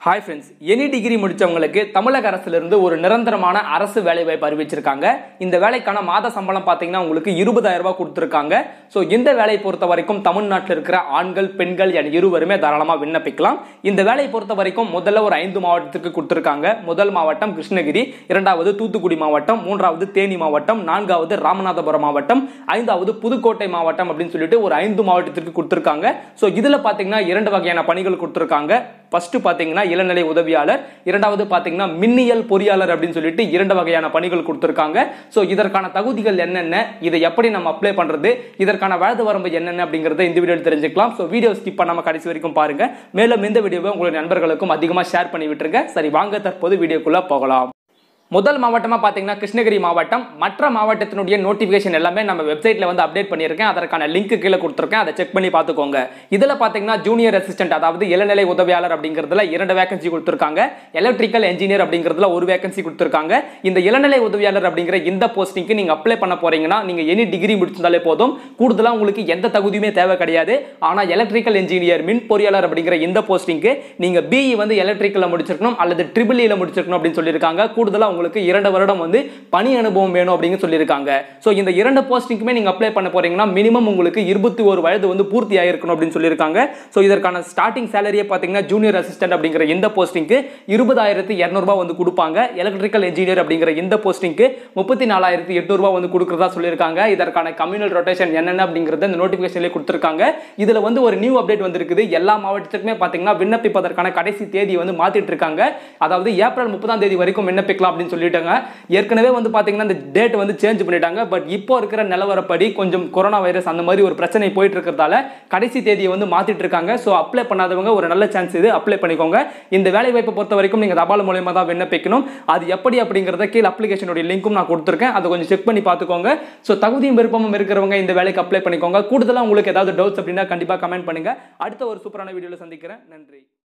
hi friends any degree முடிச்சவங்களுக்கு தமிழக அரசிலிருந்து ஒரு நிரந்தரமான அரசு வேலை வாய்ப்பு அறிவிச்சிருக்காங்க இந்த வேலைக்கான மாத சம்பளம் பார்த்தீங்கன்னா உங்களுக்கு இருபதாயிரம் ரூபாய் கொடுத்துருக்காங்க ஸோ இந்த வேலையை பொறுத்த வரைக்கும் தமிழ்நாட்டில் இருக்கிற ஆண்கள் பெண்கள் என இருவருமே தாராளமாக விண்ணப்பிக்கலாம் இந்த வேலையை பொறுத்த வரைக்கும் முதல்ல ஒரு ஐந்து மாவட்டத்துக்கு கொடுத்துருக்காங்க முதல் மாவட்டம் கிருஷ்ணகிரி இரண்டாவது தூத்துக்குடி மாவட்டம் மூன்றாவது தேனி மாவட்டம் நான்காவது ராமநாதபுரம் மாவட்டம் ஐந்தாவது புதுக்கோட்டை மாவட்டம் அப்படின்னு சொல்லிட்டு ஒரு ஐந்து மாவட்டத்திற்கு கொடுத்துருக்காங்க ஸோ இதில் பார்த்தீங்கன்னா இரண்டு வகையான பணிகள் கொடுத்துருக்காங்க ஃபர்ஸ்ட் பார்த்தீங்கன்னா இளநிலை உதவியாளர் இரண்டாவது பார்த்தீங்கன்னா மின்னியல் பொறியாளர் அப்படின்னு சொல்லிட்டு இரண்டு வகையான பணிகள் கொடுத்துருக்காங்க ஸோ இதற்கான தகுதிகள் என்னென்ன இதை எப்படி நம்ம அப்ளை பண்றது இதற்கான வயது வரம்பு என்னென்ன அப்படிங்கறத இந்த வீடியோவில் தெரிஞ்சுக்கலாம் ஸோ வீடியோ ஸ்கிப் பண்ணாம கடைசி வரைக்கும் பாருங்க மேலும் இந்த வீடியோவை உங்களுடைய நண்பர்களுக்கும் அதிகமாக ஷேர் பண்ணி விட்டுருங்க சரி வாங்க தற்போது வீடியோக்குள்ள போகலாம் முதல் மாவட்டமாக பார்த்தீங்கன்னா கிருஷ்ணகிரி மாவட்டம் மற்ற மாவட்டத்தினுடைய நோட்டிஃபிகேஷன் எல்லாமே நம்ம வெப்சைட்டில் வந்து அப்டேட் பண்ணியிருக்கேன் அதற்கான லிங்க் கீழே கொடுத்துருக்கேன் அதை செக் பண்ணி பார்த்துக்கோங்க இதில் பார்த்தீங்கன்னா ஜூனியர் அசிஸ்டன்ட் அதாவது இளநிலை உதவியாளர் அப்படிங்கிறதுல இரண்டு வேகன்சி கொடுத்துருக்காங்க எலக்ட்ரிக்கல் என்ஜினியர் அப்படிங்கிறதுல ஒரு வேகன்சி கொடுத்துருக்காங்க இந்த இளநிலை உதவியாளர் அப்படிங்கிற இந்த போஸ்டிங்க்கு நீங்கள் அப்ளை பண்ண போறீங்கன்னா நீங்கள் எனி டிகிரி முடிச்சிருந்தாலே போதும் கூடுதலாக உங்களுக்கு எந்த தகுதியுமே தேவை கிடையாது ஆனால் எலக்ட்ரிக்கல் என்ஜினியர் மின் பொறியாளர் அப்படிங்கிற இந்த போஸ்டிங்க்கு நீங்கள் பிஇ வந்து எலக்ட்ரிக்கலில் முடிச்சிருக்கணும் அல்லது ட்ரிபிள் இல முடிச்சிருக்கணும் அப்படின்னு சொல்லியிருக்காங்க கூடுதலாக உங்களுக்கு இரண்டு வருடம் வந்து பணி அனுபவம் வேணும் அப்படின்னு சொல்லியிருக்காங்க ஸோ இந்த இரண்டு போஸ்டிங்க்குமே நீங்கள் அப்ளை பண்ண போறீங்கன்னா மினிமம் உங்களுக்கு இருபத்தி ஒரு வயது வந்து பூர்த்தி ஆயிருக்கணும் அப்படின்னு சொல்லியிருக்காங்க ஸோ இதற்கான ஸ்டார்டிங் சேலரியே பார்த்தீங்கன்னா ஜூனியர் அசிஸ்டன்ட் அப்படிங்கிற இந்த போஸ்டிங்க்கு இருபதாயிரத்து இரநூறுபா வந்து கொடுப்பாங்க எலக்ட்ரிக்கல் இன்ஜினியர் அப்படிங்கிற இந்த போஸ்டிங்க்கு முப்பத்தி நாலாயிரத்து எட்நூறுபா வந்து கொடுக்குறதா சொல்லியிருக்காங்க இதற்கான கம்யூனல் ரொட்டேஷன் என்னென்ன அப்படிங்கிறத இந்த நோட்டிஃபிகேஷன்லேயே கொடுத்துருக்காங்க இதில் வந்து ஒரு நியூ அப்டேட் வந்திருக்குது எல்லா மாவட்டத்துக்குமே பார்த்தீங்கன்னா விண்ணப்பிப்பதற்கான கடைசி தேதி வந்து மாற்றிட்டு இருக்காங்க அதாவது ஏப்ரல் முப்பதாம் தேதி வரைக்கும் விண்ணப்பிக்கலாம் அப்படின்னு சொல்லிட்டாங்க ஏற்கனவே வந்து பார்த்தீங்கன்னா இந்த டேட் வந்து சேஞ்ச் பண்ணிட்டாங்க பட் இப்போ இருக்கிற நிலவரப்படி கொஞ்சம் கொரோனா வைரஸ் அந்த மாதிரி ஒரு பிரச்சனை போயிட்டு இருக்கிறதால கடைசி தேதியை வந்து மாற்றிட்டு இருக்காங்க ஸோ அப்ளை பண்ணாதவங்க ஒரு நல்ல சான்ஸ் இது அப்ளை பண்ணிக்கோங்க இந்த வேலை வாய்ப்பை பொறுத்த வரைக்கும் நீங்கள் தபால் மூலயமா தான் விண்ணப்பிக்கணும் அது எப்படி அப்படிங்கிறத கீழே அப்ளிகேஷனுடைய லிங்க்கும் நான் கொடுத்துருக்கேன் அதை கொஞ்சம் செக் பண்ணி பார்த்துக்கோங்க ஸோ தகுதியும் விருப்பமும் இருக்கிறவங்க இந்த வேலைக்கு அப்ளை பண்ணிக்கோங்க கூடுதலாக உங்களுக்கு ஏதாவது டவுட்ஸ் அப்படின்னா கண்டிப்பாக கமெண்ட் பண்ணுங்க அடுத்த ஒரு சூப்பரான வீடியோவில் சந்திக்கிறேன் நன்றி